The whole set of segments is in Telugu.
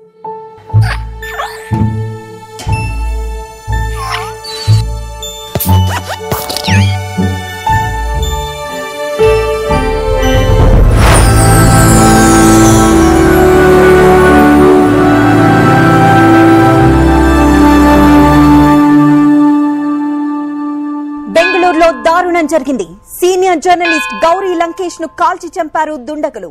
బెంగళూరులో దారుణం జరిగింది సీనియర్ జర్నలిస్ట్ గౌరీ లంకేష్ ను కాల్చి చంపారు దుండగులు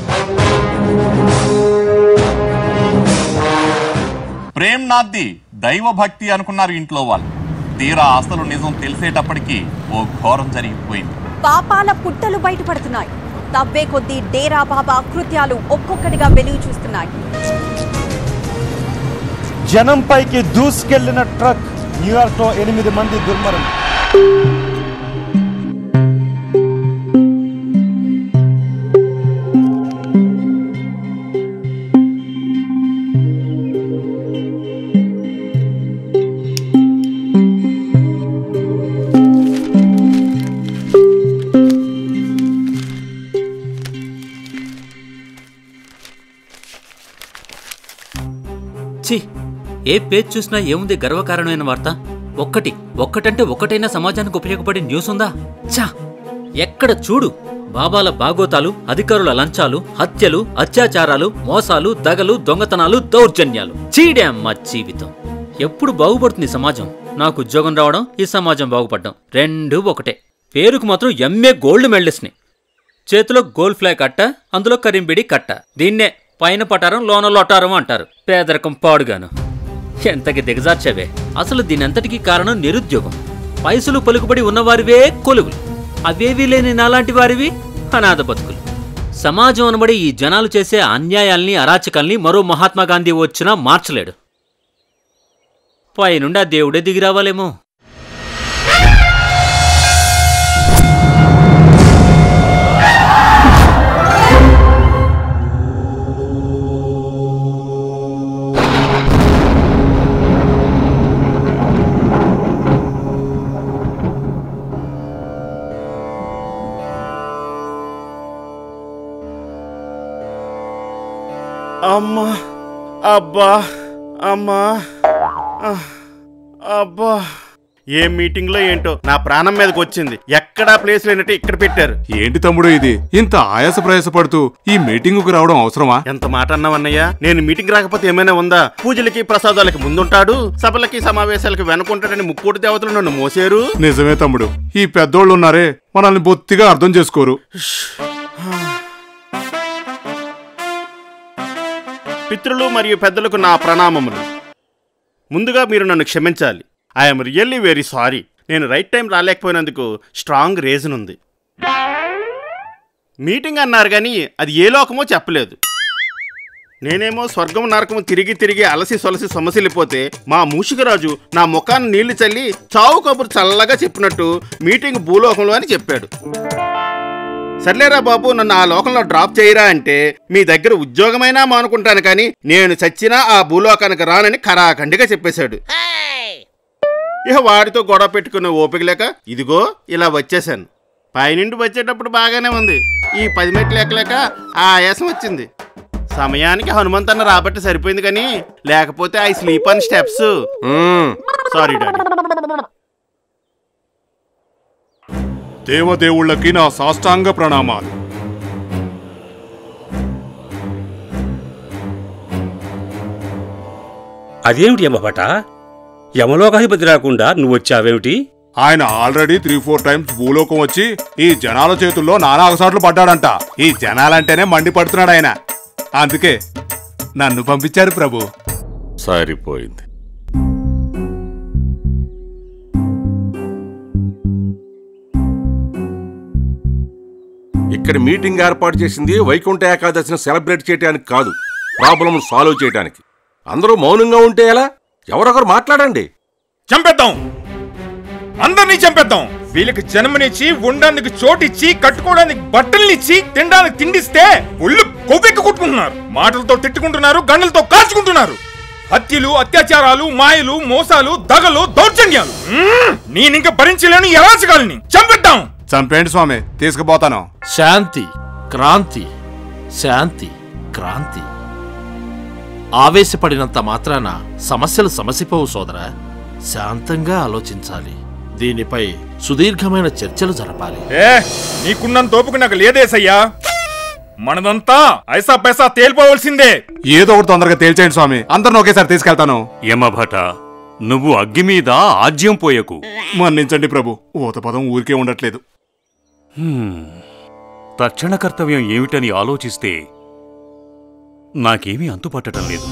ప్రేమ్ నాద్ది దైవ భక్తి అనుకున్నారు ఇంట్లో వాళ్ళు తీరా అసలు నిజం తెలిసేటప్పటికి ఓ ఘోరం జరిగిపోయింది పాపాల పుట్టలు బయటపడుతున్నాయి తవ్వే కొద్దీ డేరా బాబా కృత్యాలు ఒక్కొక్కటిగా వెలుగు చూస్తున్నాయి జనంపైకి దూసుకెళ్లిన ట్రక్ న్యూయార్క్ లో ఎనిమిది మంది దుర్మరణం ఛీ ఏ పేజ్ చూసినా ఏముంది గర్వకారణమైన వార్త ఒక్కటి ఒక్కటంటే ఒక్కటైనా సమాజానికి ఉపయోగపడే న్యూస్ ఉందా ఛా ఎక్కడ చూడు బాబాల బాగోతాలు అధికారుల లంచాలు హత్యలు అత్యాచారాలు మోసాలు దగలు దొంగతనాలు దౌర్జన్యాలు చీడే అమ్మ జీవితం ఎప్పుడు బాగుపడుతుంది సమాజం నాకు ఉద్యోగం రావడం ఈ సమాజం బాగుపడడం రెండూ ఒకటే పేరుకు మాత్రం ఎంఏ గోల్డ్ మెడలిస్ట్ని చేతిలో గోల్డ్ ఫ్లాగ్ కట్ట అందులో కరింబిడి కట్ట దీన్నే పైన పటారం లోన లొటారం అంటారు పేదరికం పాడుగాను ఎంతకి దిగజార్చావే అసలు దీనంతటికీ కారణం నిరుద్యోగం పైసలు పలుకుబడి ఉన్నవారివే కొలువులు అవేవీ లేని నాలాంటి వారివి అనాథ బతుకులు సమాజం అనబడి ఈ జనాలు చేసే అన్యాయాల్ని అరాచకాల్ని మరో మహాత్మా గాంధీ వచ్చినా మార్చలేడు పైనుండి ఆ దేవుడే దిగి రావాలేమో అమ్మా అబ్బా అమ్మా ఆ, అబ్బా ఏ మీటింగ్ లో ఏంటో నా ప్రాణం మీదకి వచ్చింది ఎక్కడా ప్లేస్ లేనట్టు ఇక్కడ పెట్టారు ఏంటి తమ్ముడు ఇది ఇంత ఆయాస ప్రయాసపడుతూ ఈ మీటింగుకు రావడం అవసరమా ఎంత మాట అన్నావన్నయ్య నేను మీటింగ్ రాకపోతే ఏమైనా ఉందా పూజలకి ప్రసాదాలకి ముందుంటాడు సభలకి సమావేశాలకి వెనుకుంటాడని ముక్కోటి దేవతలు నన్ను మోసారు నిజమే తమ్ముడు ఈ పెద్దోళ్ళు ఉన్నారే మనల్ని బొత్తిగా అర్థం చేసుకోరు పితృలు మరియు పెద్దలకు నా ప్రణామములు ముందుగా మీరు నన్ను క్షమించాలి ఐఎమ్ రియల్లీ వెరీ సారీ నేను రైట్ టైం రాలేకపోయినందుకు స్ట్రాంగ్ రీజన్ ఉంది మీటింగ్ అన్నారు కానీ అది ఏ లోకమో చెప్పలేదు నేనేమో స్వర్గం నరకము తిరిగి తిరిగి అలసి సొలసి సొమసిల్లిపోతే మా మూషికరాజు నా ముఖాన్ని నీళ్లు చల్లి చావు కబురు చల్లగా చెప్పినట్టు మీటింగ్ భూలోకంలో అని చెప్పాడు సర్లేరా బాబు నన్ను ఆ లోకంలో డ్రాప్ చేయరా అంటే మీ దగ్గర ఉద్యోగమైనా మానుకుంటాను కానీ నేను చచ్చినా ఆ భూలోకానికి రానని ఖరాఖండిగా చెప్పేశాడు ఇక వాడితో గొడవ పెట్టుకునే ఓపిక లేక ఇదిగో ఇలా వచ్చేసాను పైనుండి వచ్చేటప్పుడు బాగానే ఉంది ఈ పది మెట్లు ఎక్కలేక ఆ ఆయాసం వచ్చింది సమయానికి హనుమంతన్న రాబట్టి సరిపోయింది కానీ లేకపోతే I sleep on steps sorry daddy దేవదేవుళ్ళకి నా సాష్టాంగ ప్రణామాలు అదేమిటి యమభట యమలోకాధిపతి రాకుండా నువ్వు వచ్చావేమిటి ఆయన ఆల్రెడీ త్రీ ఫోర్ టైమ్స్ భూలోకం వచ్చి ఈ జనాల చేతుల్లో నానా అగసాట్లు పడ్డాడంట ఈ జనాలంటేనే మండి పడుతున్నాడు ఆయన అందుకే నన్ను పంపించారు ప్రభు సరిపోయింది ఇక్కడ మీటింగ్ ఏర్పాటు చేసింది వైకుంఠ ఏకాదశిని సెలబ్రేట్ చేయడానికి కాదు ప్రాబ్లం సాల్వ్ చేయడానికి అందరూ మౌనంగా ఉంటే ఎలా ఎవరొకరు మాట్లాడండి చంపేద్దాం అందరినీ చంపేద్దాం వీళ్ళకి జన్మనిచ్చి ఉండడానికి చోటిచ్చి కట్టుకోవడానికి బట్టల్నిచ్చి తినడానికి తిండిస్తే ఒళ్ళు కొవ్వెక్కి కొట్టుకుంటున్నారు మాటలతో తిట్టుకుంటున్నారు గంటలతో కాల్చుకుంటున్నారు హత్యలు అత్యాచారాలు మాయలు మోసాలు దగలు దౌర్జన్యాలు మ్మ్! నేనింక భరించలేను ఈ అరాచకాలని చంపేద్దాం చంపేండి స్వామి తీసుకుపోతాను శాంతి క్రాంతి శాంతి క్రాంతి ఆవేశపడినంత మాత్రాన సమస్యలు సమసిపోవు సోదరా శాంతంగా ఆలోచించాలి దీనిపై సుదీర్ఘమైన చర్చలు జరపాలి ఏ నీకున్నంత ఓపిక నాకు లేదేసయ్యా మనదంతా ఐసా పైసా తేలిపోవలసిందే ఏదో ఒకటి తొందరగా తేల్చేయండి స్వామి అందరిని ఒకేసారి తీసుకెళ్తాను యమభట నువ్వు అగ్గి మీద ఆజ్యం పోయకు మన్నించండి ప్రభు ఊత పదం ఊరికే ఉండట్లేదు హ్మ్. తక్షణ కర్తవ్యం ఏమిటని ఆలోచిస్తే నాకేమీ అంతుపట్టడం లేదు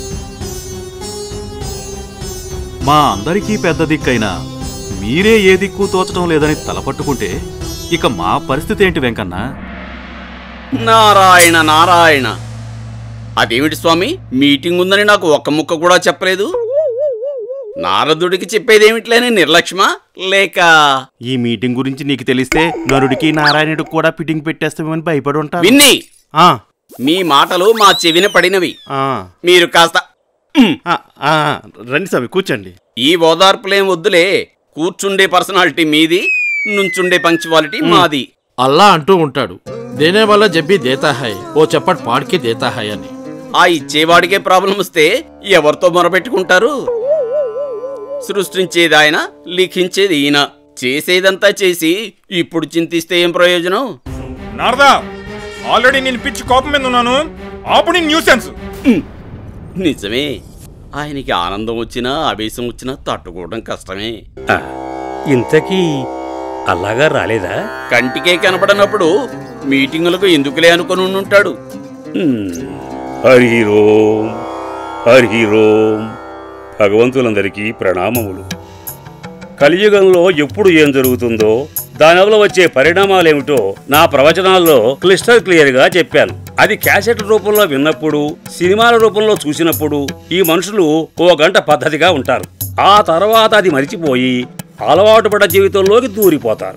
మా అందరికీ పెద్ద దిక్కైనా మీరే ఏ దిక్కు తోచడం లేదని తలపట్టుకుంటే ఇక మా పరిస్థితి ఏంటి వెంకన్న నారాయణ నారాయణ అదేమిటి స్వామి మీటింగ్ ఉందని నాకు ఒక్క ముక్క కూడా చెప్పలేదు నారదుడికి చెప్పేదేమిట్లేని నిర్లక్ష్యమా లేక ఈ మీటింగ్ గురించి నీకు తెలిస్తే నరుడికి నారాయణుడికి కూడా ఫిట్టింగ్ పెట్టేస్తామని భయపడి ఉంటాను విన్ని ఆ, మీ మాటలు మా చెవిన పడినవి ఆ, మీరు కాస్త ఆ, ఆ, రండి స్వామి కూర్చోండి ఈ ఓదార్పులేం వద్దులే కూర్చుండే పర్సనాలిటీ మీది నుంచుండే పంక్చువాలిటీ మాది అల్లా అంటూ ఉంటాడు దేనే వల్ల జబ్బి దేతా హై ఓ చప్పట్ పాడికి దేతా హై అని ఆ ఇచ్చేవాడికే ప్రాబ్లం వస్తే ఎవరితో మొరపెట్టుకుంటారు సృష్టించేది ఆయన లిఖించేది ఈయన చేసేదంతా చేసి ఇప్పుడు చింతిస్తే ఏం ప్రయోజనం నారదా ఆల్రెడీ నేను పిచ్చి కోపం మీద ఉన్నాను ఆపు నీ న్యూసెన్స్ నిజమే ఆయనకి ఆనందం వచ్చినా ఆవేశం వచ్చినా తట్టుకోవడం కష్టమే ఆ, ఇంతకీ అల్లాగా రాలేదా కంటికే కనపడనప్పుడు మీటింగులకు ఎందుకులే అనుకుని ఉంటాడు హ్మ్. హరి ఓం హరి ఓం భగవంతులందరికీ ప్రణామములు కలియుగంలో ఎప్పుడు ఏం జరుగుతుందో దానివల్ల వచ్చే పరిణామాలేమిటో నా ప్రవచనాల్లో క్లిస్టర్ క్లియర్ గా చెప్పాను అది క్యాసెట్ రూపంలో విన్నప్పుడు సినిమాల రూపంలో చూసినప్పుడు ఈ మనుషులు ఓ గంట పద్ధతిగా ఉంటారు ఆ తర్వాత అది మరిచిపోయి అలవాటు పడ్డ జీవితంలోకి దూరిపోతారు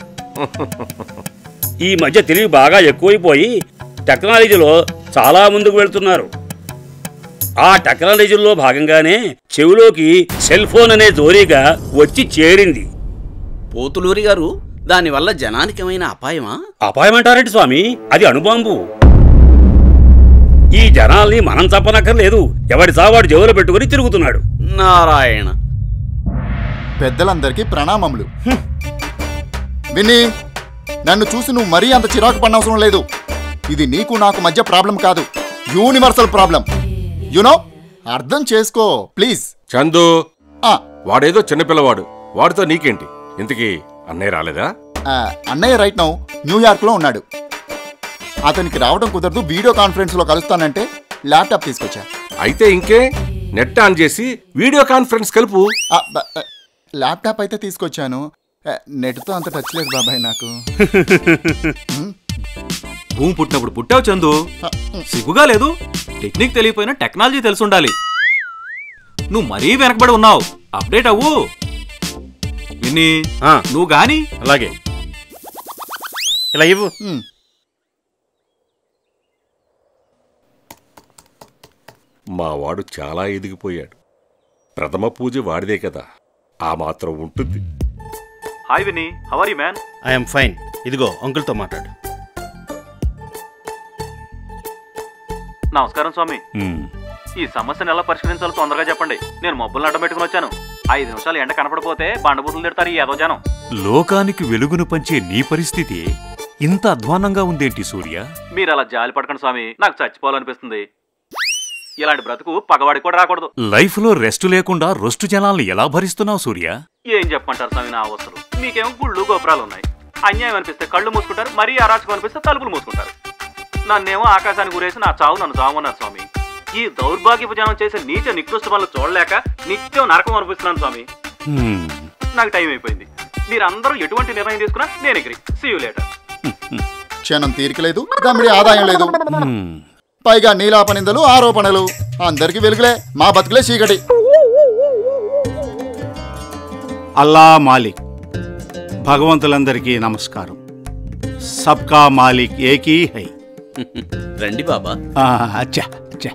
ఈ మధ్య తెలివి బాగా ఎక్కువైపోయి టెక్నాలజీలో చాలా ముందుకు వెళ్తున్నారు ఆ టెక్నాలజీలో భాగంగానే చెవిలోకి సెల్ ఫోన్ అనే జోరీగా వచ్చి చేరింది పోతులూరి గారు దానివల్ల జనానికి ఏమైనా అపాయమా అపాయమంటారేంటి స్వామి అది అణుబాంబు ఈ జనాల్ని మనం చంపనక్కర్లేదు ఎవడి చావాడు జేబులో పెట్టుకుని తిరుగుతున్నాడు నారాయణ పెద్దలందరికీ ప్రణామములు హ్మ్. విన్నీ నన్ను చూసి నువ్వు మరీ అంత చిరాకు పడనవసరం లేదు ఇది నీకు నాకు మధ్య ప్రాబ్లం కాదు యూనివర్సల్ ప్రాబ్లం యునో అర్థం చేసుకో ప్లీజ్ చందు వాడేదో చిన్నపిల్లవాడు వాడితో నీకేంటి ఇంతకీ అన్నయ్య రాలేదా ఆ, అన్నయ్య రైట్ నౌ న్యూయార్క్లో ఉన్నాడు అతనికి రావడం కుదరదు వీడియో కాన్ఫరెన్స్లో కలుస్తానంటే ల్యాప్టాప్ తీసుకొచ్చా అయితే ఇంకే నెట్ ఆన్ చేసి వీడియో కాన్ఫరెన్స్ కలుపు ఆ, బ- ఆ, ల్యాప్టాప్ అయితే తీసుకొచ్చాను ఆ, నెట్తో అంత టచ్ లేదు బాబాయ్ నాకు భూమి పుట్టినప్పుడు పుట్టావు చందు సిగ్గుగా లేదు టెక్నిక్ తెలియపోయినా టెక్నాలజీ తెలిసి ఉండాలి నువ్వు మరీ వెనకబడి ఉన్నావు అప్డేట్ అవ్వు విన్ని నువ్వు గాని అలాగే ఇలా ఇవ్వు మా వాడు చాలా ఎదిగిపోయాడు ప్రథమ పూజ వాడిదే కదా ఆ మాత్రం ఉంటుంది హాయ్ విని how are you man I'm fine ఇదిగో అంకుల్తో మాట్లాడు నమస్కారం స్వామి ఈ సమస్యను ఎలా పరిష్కరించాలో తొందరగా చెప్పండి నేను మబ్బులను అడ్డం పెట్టుకుని వచ్చాను ఐదు నిమిషాలు ఎండ కనపడిపోతే బండబూతులు తిడతారు ఈ ఏదో జనం లోకానికి వెలుగును పంచే నీ పరిస్థితి ఇంత అధ్వానంగా ఉందేంటి సూర్య మీరు అలా జాలి పడకండి స్వామి నాకు చచ్చిపోవాలనిపిస్తుంది ఇలాంటి బ్రతుకు పగవాడికి కూడా రాకూడదు లైఫ్లో రెస్ట్ లేకుండా రొస్టు జనాల్ని ఎలా భరిస్తున్నావు సూర్య ఏం చెప్పమంటారు స్వామి నా అవసరం మీకేమో గుళ్ళు గోపురాలు ఉన్నాయి అన్యాయం అనిపిస్తే కళ్ళు మూసుకుంటారు మరీ అరాచకం అనిపిస్తే తలుపులు మూసుకుంటారు నన్నేమో ఆకాశానికి గురేసి నా చావు నన్ను చావమన్నారు స్వామి ఈ దౌర్భాగ్యపు జనం చేసే నీచ నికృష్ట పనులు చూడలేక నిత్యం నరకం అనిపిస్తున్నాను స్వామి హ్మ్. నాకు టైం అయిపోయింది మీరందరూ ఎటువంటి నిర్ణయం తీసుకున్నా నేను ఎగిరి సీ యూ లేటర్ క్షణం తీరిక లేదు దమ్మిడి ఆదాయం లేదు పైగా నీలాపనిందలు ఆరోపణలు అందరికి వెలుగులే మా బతుకులే చీకటి అల్లా మాలిక్ భగవంతులందరికీ నమస్కారం సబ్కా మాలిక్ ఏకీ హై రండి బాబా ఆ, అచ్చా అచ్చా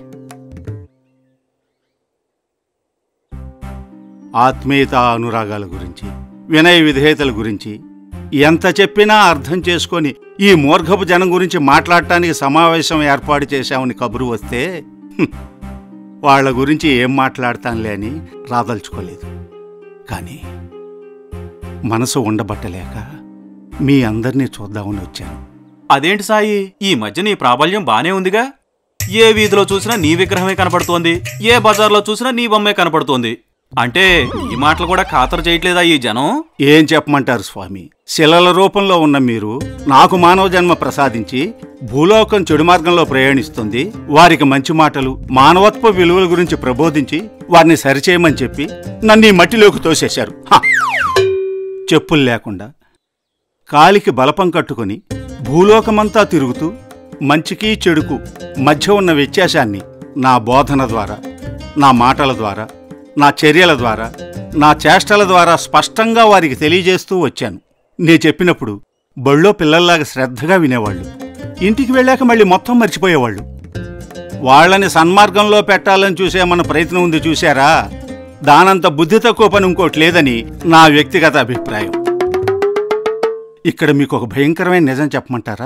ఆత్మీయత అనురాగాల గురించి వినయ విధేయతల గురించి ఎంత చెప్పినా అర్థం చేసుకొని ఈ మూర్ఘపు జనం గురించి మాట్లాడటానికి సమావేశం ఏర్పాటు చేశామని కబురు వస్తే హ్మ్, వాళ్ళ గురించి ఏం మాట్లాడతానులే అని రాదలుచుకోలేదు కానీ మనసు ఉండబట్టలేక మీ అందరినీ చూద్దామని వచ్చాను అదేంటి సాయి ఈ మధ్య నీ ప్రాబల్యం బానే ఉందిగా ఏ వీధిలో చూసినా నీ విగ్రహమే కనపడుతోంది ఏ బజార్లో చూసినా నీ బొమ్మే కనపడుతోంది అంటే ఈ మాటలు కూడా ఖాతరు చేయట్లేదా ఈ జనం ఏం చెప్పమంటారు స్వామి శిలల రూపంలో ఉన్న మీరు నాకు మానవ జన్మ ప్రసాదించి భూలోకం చెడు మార్గంలో ప్రయాణిస్తుంది వారికి మంచి మాటలు మానవత్వ విలువల గురించి ప్రబోధించి వారిని సరిచేయమని చెప్పి నన్ను ఈ మట్టిలోకి తోసేశారు హ! చెప్పులు లేకుండా కాలికి బలపం కట్టుకొని భూలోకమంతా తిరుగుతూ మంచికి చెడుకు మధ్య ఉన్న వ్యత్యాసాన్ని నా బోధన ద్వారా నా మాటల ద్వారా నా చర్యల ద్వారా నా చేష్టల ద్వారా స్పష్టంగా వారికి తెలియజేస్తూ వచ్చాను నే చెప్పినప్పుడు బళ్ళో పిల్లల్లాగా శ్రద్ధగా వినేవాళ్ళు ఇంటికి వెళ్ళాక మళ్ళీ మొత్తం మర్చిపోయేవాళ్ళు వాళ్ళని సన్మార్గంలో పెట్టాలని చూసే మన ప్రయత్నం ఉంది చూశారా దానంత బుద్ధి తక్కువ పని ఇంకోటి లేదని నా వ్యక్తిగత అభిప్రాయం ఇక్కడ మీకు ఒక భయంకరమైన నిజం చెప్పమంటారా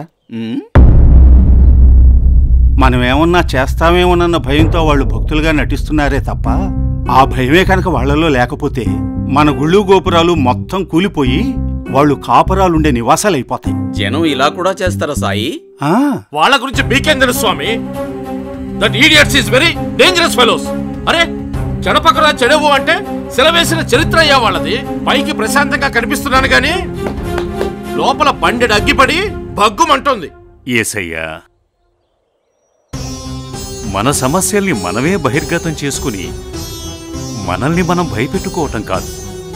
మనం ఏమన్నా చేస్తామేమోనన్న భయంతో వాళ్ళు భక్తులుగా నటిస్తున్నారే తప్ప ఆ భయమే కనుక వాళ్ళలో లేకపోతే మన గుళ్ళు గోపురాలు మొత్తం కూలిపోయి వాళ్ళు కాపురాలుండే నివాసాలు అయిపోతాయి జనం ఇలా కూడా చేస్తారా సాయి వాళ్ళ గురించి మీకేం తెలుసు స్వామి that idiots is very dangerous fellows అరే చెడపకరా చెడవు అంటే సెలవేసిన చరిత్ర అయ్యా వాళ్ళది పైకి ప్రశాంతంగా కనిపిస్తున్నాను గాని లోపల బండెడు అగ్గిపడి భగ్గుమంటోంది ఏసయ్యా మన సమస్యల్ని మనమే బహిర్గతం చేసుకుని మనల్ని మనం భయపెట్టుకోవటం కాదు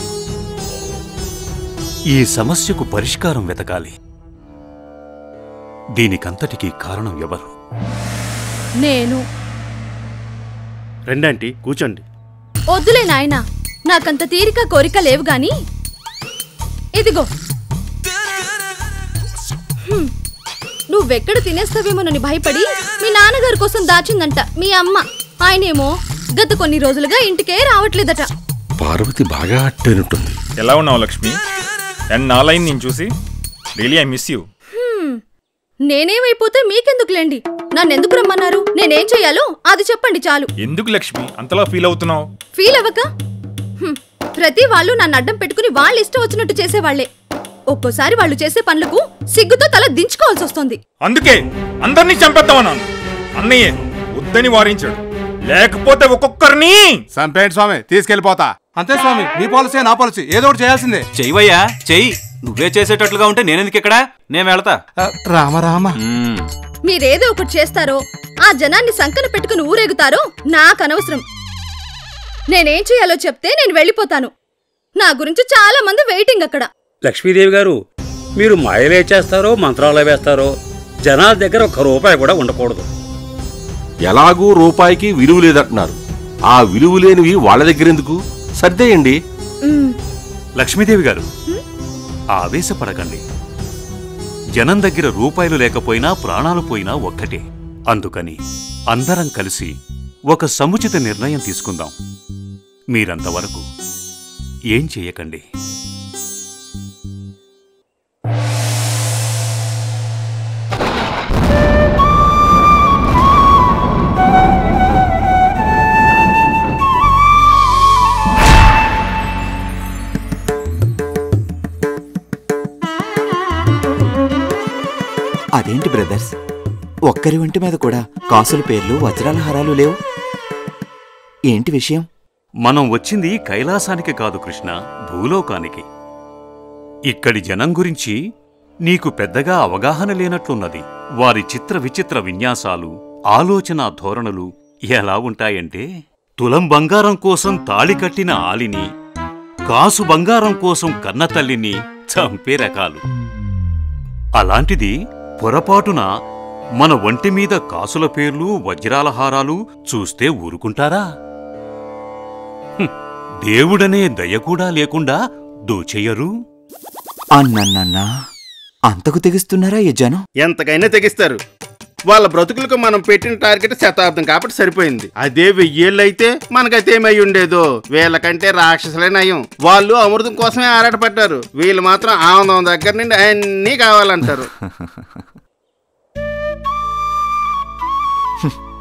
ఈ సమస్యకు పరిష్కారం వెతకాలి దీనికంతటికీ కారణం ఎవరు నేను రెండంటి కూర్చోండి వద్దులే నాయనా నాకంత తీరిక కోరిక లేవు గాని ఇదిగో హ్మ్. నువ్వెక్కడ తినేస్తావేమోనని భయపడి మీ నాన్నగారి కోసం దాచిందంట మీ అమ్మ ఆయనేమో గత కొన్ని రోజులుగా ఇంటికే రావట్లేదట పార్వతి బాగా అట్టేనట్టుంది ఎలా ఉన్నావు లక్ష్మి అండ్ నా లైన్ నేను చూసి రియలీ ఐ మిస్ యూ హ్మ్. నేనేమైపోతే మీకెందుకులేండి నన్నెందుకు రమ్మన్నారు నేనేం చెయ్యాలో అది చెప్పండి చాలు ఎందుకు లక్ష్మి అంతలా ఫీల్ అవుతున్నావు ఫీల్ అవ్వక హ్మ్. ప్రతి వాళ్ళు నన్ను అడ్డం పెట్టుకుని వాళ్ళ ఇష్టం వచ్చినట్టు చేసేవాళ్లే ఒక్కోసారి వాళ్ళు చేసే పనులకు సిగ్గుతో తల దించుకోవాల్సి వస్తుంది అందుకే అందరినీ చంపేద్దామన్నాను అన్నయ్యే వద్దని వారించాడు లేకపోతే ఒక్కొక్కరిని సంపేంటి స్వామి తీసుకెళ్ళిపోతా అంతే స్వామి నీ పాలసీ నా పాలసీ ఏదో ఒకటి చేయాల్సిందే చెయ్యవయ్యా చెయ్యి నువ్వే చేసేటట్లుగా ఉంటే నేనెందుకు ఇక్కడ నేను వెళతా రామ రామ మీరేదో ఒకటి చేస్తారో ఆ జనాన్ని సంకన పెట్టుకుని ఊరేగుతారో నాకు అనవసరం నేనేం చేయాలో చెప్తే నేను వెళ్ళిపోతాను నా గురించి చాలా మంది వెయిటింగ్ అక్కడ లక్ష్మీదేవి గారు మీరు మాయలే చేస్తారో మంత్రాలు వేస్తారో జనాల దగ్గర ఒక్క రూపాయి కూడా ఉండకూడదు ఎలాగూ రూపాయికి విలువ లేదంటున్నారు ఆ విలువ లేనివి వాళ్ళ దగ్గర ఎందుకు సర్దేయండి లక్ష్మీదేవి గారు ఆవేశపడకండి జనం దగ్గర రూపాయలు లేకపోయినా ప్రాణాలు పోయినా ఒక్కటే అందుకని అందరం కలిసి ఒక సముచిత నిర్ణయం తీసుకుందాం మీరంతవరకు ఏం చేయకండి అదేంటి బ్రదర్స్ ఒక్కరి వంటి మీద కూడా కాసుల పేర్లు వజ్రాల హారాలు లేవు ఏంటి విషయం మనం వచ్చింది కైలాసానికి కాదు కృష్ణ భూలోకానికి ఇక్కడి జనం గురించి నీకు పెద్దగా అవగాహన లేనట్లున్నది వారి చిత్ర విచిత్ర విన్యాసాలు ఆలోచన ధోరణులు ఎలా ఉంటాయంటే తులం బంగారం కోసం తాళి కట్టిన ఆలిని కాసు బంగారం కోసం కన్నతల్లిని చంపే రకాలు అలాంటిది పొరపాటున మన ఒంటి మీద కాసుల పేర్లు వజ్రాల హారాలు చూస్తే ఊరుకుంటారా హ్మ్, దేవుడనే దయ కూడా లేకుండా దోచెయ్యరు అన్నన్నన్నా అంతకు తెగిస్తున్నారా ఈ జనం ఎంతకైనా తెగిస్తారు వాళ్ళ బ్రతుకులకు మనం పెట్టిన టార్గెట్ శతాబ్దం కాబట్టి సరిపోయింది అదే వెయ్యేళ్ళు అయితే మనకైతే ఏమై ఉండేదో వీళ్ళకంటే రాక్షసులే నయం వాళ్ళు అమృతం కోసమే ఆరాటపడ్డారు వీళ్ళు మాత్రం ఆనందం దగ్గర నుండి అన్నీ కావాలంటారు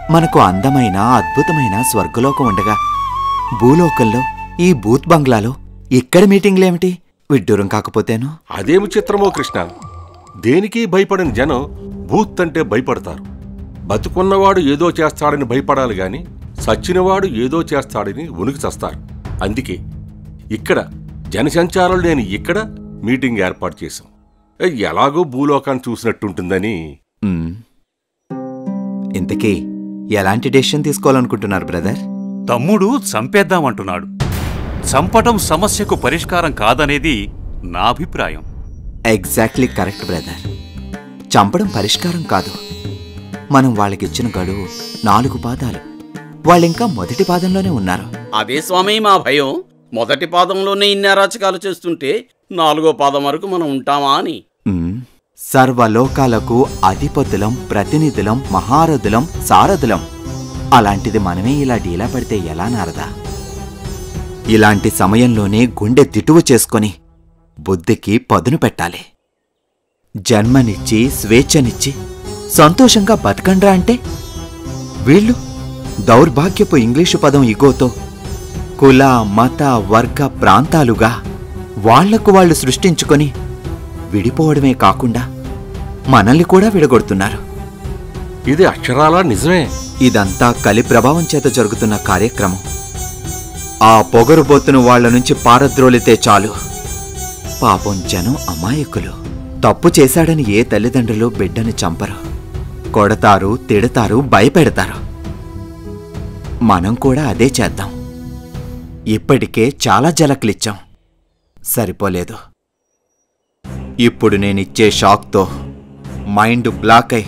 మనకు అందమైన అద్భుతమైన స్వర్గలోకం ఉండగా భూలోకంలో ఈ బూత్ బంగ్లాలో ఇక్కడ మీటింగ్లేమిటి విడ్డూరం కాకపోతేను అదేమి చిత్రమో కృష్ణ దేనికి భయపడని జనం భూత్ అంటే భయపడతారు బతుకున్నవాడు ఏదో చేస్తాడని భయపడాలి గాని సచ్చినవాడు ఏదో చేస్తాడని ఉనికి చస్తారు అందుకే ఇక్కడ జనసంచారం లేని ఇక్కడ మీటింగ్ ఏర్పాటు చేశాం ఎలాగో భూలోకాన్ని చూసినట్టుంటుందని మ్మ్. ఇంతకీ ఎలాంటి డెసిషన్ తీసుకోవాలనుకుంటున్నారు బ్రదర్ తమ్ముడు చంపేద్దామంటున్నాడు చంపటం సమస్యకు పరిష్కారం కాదనేది నా అభిప్రాయం ఎగ్జాక్ట్లీ కరెక్ట్ బ్రదర్ చంపడం పరిష్కారం కాదు మనం వాళ్ళకిచ్చిన గడువు నాలుగు పాదాలు వాళ్ళింకా మొదటి పాదంలోనే ఉన్నారు అదే స్వామి మా భయం మొదటి పాదంలోనే ఇన్ని అరాచకాలు చేస్తుంటే నాలుగో పాదం వరకు మనం ఉంటామా అని మ్మ్. సర్వలోకాలకు అధిపతులం ప్రతినిధులం మహారథులం సారథులం అలాంటిది మనమే ఇలా డీలా పడితే ఎలా నారదా ఇలాంటి సమయంలోనే గుండె తిటువు చేసుకొని బుద్ధికి పదును పెట్టాలి జన్మనిచ్చి స్వేచ్ఛనిచ్చి సంతోషంగా బతకండ్రా అంటే వీళ్ళు దౌర్భాగ్యపు ఇంగ్లీషు పదం ఇగోతో కుల మత వర్గ ప్రాంతాలుగా వాళ్లకు వాళ్ళు సృష్టించుకొని విడిపోవడమే కాకుండా మనల్ని కూడా విడగొడుతున్నారు ఇది అక్షరాలా నిజమే ఇదంతా కలి ప్రభావం చేత జరుగుతున్న కార్యక్రమం ఆ పొగరుబోతును వాళ్ళ నుంచి పారద్రోలితే చాలు పాపం జనం అమాయకులు తప్పు చేశాడని ఏ తల్లిదండ్రులు బిడ్డని చంపరు కొడతారు తిడతారు భయపెడతారు మనం కూడా అదే చేద్దాం ఇప్పటికే చాలా జలక్లిచ్చాం సరిపోలేదు ఇప్పుడు నేనిచ్చే షాక్తో మైండ్ బ్లాక్ అయి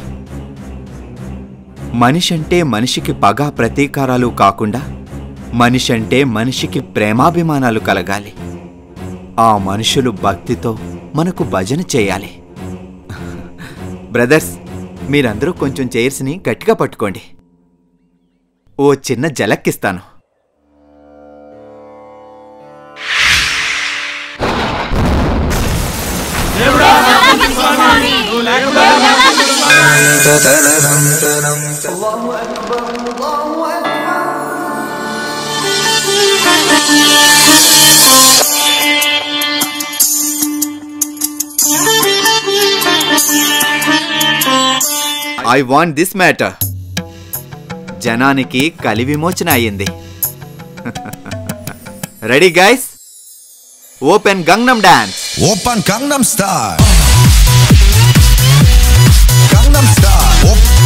మనిషంటే మనిషికి పగ ప్రతీకారాలు కాకుండా మనిషంటే మనిషికి ప్రేమాభిమానాలు కలగాలి ఆ మనుషులు భక్తితో మనకు భజన చేయాలి బ్రదర్స్ మీరందరూ కొంచెం చైర్స్ని గట్టిగా పట్టుకోండి ఓ చిన్న జలక్కిస్తాను ఐ వాంట్ దిస్ మ్యాటర్ జనానికి కలి విమోచన అయ్యింది ready guys open Gangnam dance 오빤 강남스타일 강남스타일 오